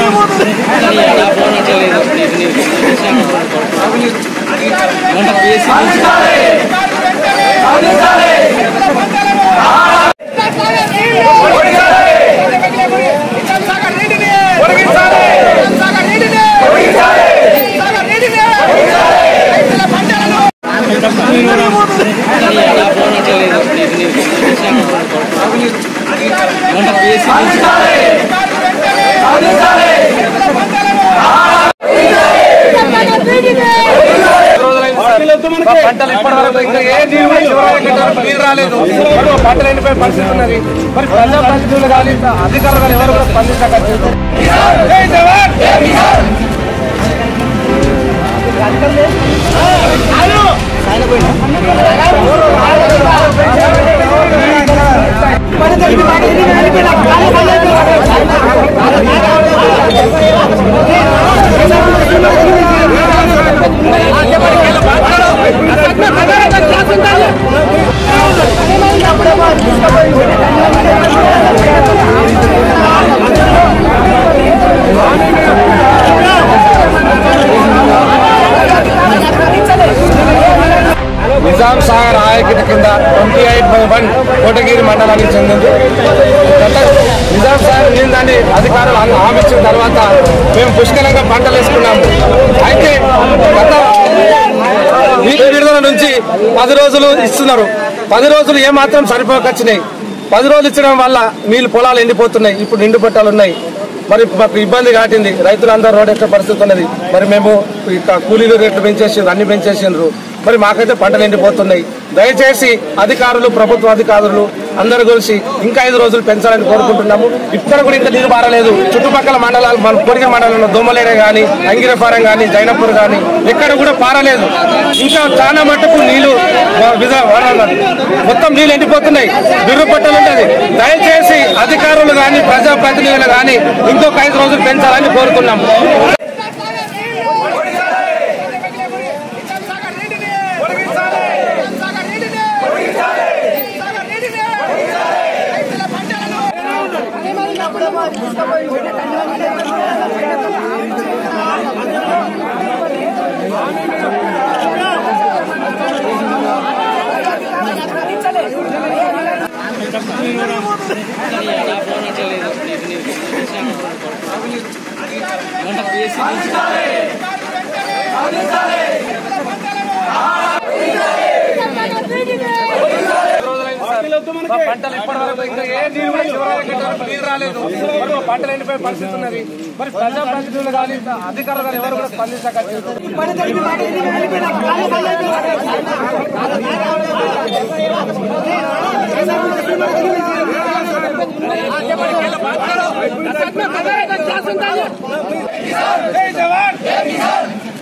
పంటలు ఇప్పటి వరకు ఇంకా ఏ నీళ్ళు కూడా చివరి వరకు నీళ్ళు రాలేదు మరి పంటలు ఎండిపోయే పరిస్థితి ఉన్నది మరి ప్రజా ప్రతినిధులు కానీ అధికారులు కానీ ఎవరు కూడా స్పందించక జై జవాన్ నిజాం సాగర్ ఆయకట్ట కింద twenty eight by one Kotagiri మండలానికి చెందింది గత నిజాం సాగర్ నీళ్ళని అధికారులు హామీ హామీ ఇచ్చిన తర్వాత మేము పుష్కలంగా పంటలు వేసుకున్నాము అయితే గత నీటి విడుదల నుంచి పది రోజులు ఇస్తున్నారు పది రోజులు ఏమాత్రం సరిపోకొచ్చినాయి పది రోజులు ఇచ్చడం వల్ల నీళ్ళు పొలాలు ఎండిపోతున్నాయి ఇప్పుడు నిండు పట్టాలు ఉన్నాయి మరి మాకు ఇబ్బంది కాటింది రైతులందరూ రోడ్ ఎక్క పరిస్థితి ఉన్నది మరి మేము ఇక కూలీలు రేట్లు పెంచేసిండ్రు అన్ని పెంచేసిండ్రు మరి మాకైతే పంటలు ఎండిపోతున్నాయి దయచేసి అధికారులు ప్రభుత్వ అధికారులు అందరూ కలిసి ఇంకా ఐదు రోజులు పెంచాలని కోరుకుంటున్నాము ఇక్కడ కూడా ఇంకా నీరు పారలేదు చుట్టుపక్కల మండలాలు మన పొరిగ మండలంలో దోమలేరే కానీ అంగిరఫారం కానీ జైనపూర్ కానీ ఎక్కడ కూడా పారలేదు ఇంకా చాలా మట్టుకు నీళ్లు విధ- వాడాలి. మొత్తం నీళ్ళు ఎండిపోతున్నాయి బిర్రు పట్టలు ఉంటుంది దయచేసి అధికారులు కానీ ప్రజాప్రతినిధులు కానీ ఇంకొక ఐదు రోజులు పెంచాలని కోరుతున్నాము మా పంటలు ఇప్పటి వరకు ఇంకా ఏ నీళ్ళు కూడా చివరి వరకు నీళ్ళు రాలేదు మరి పంటలు ఎండిపోయే పరిస్థితి ఉన్నది మరి ప్రజా ప్రతినిధులు కానీ అధికారులు కానీ ఎవరు కూడా స్పందించక జై జవాన్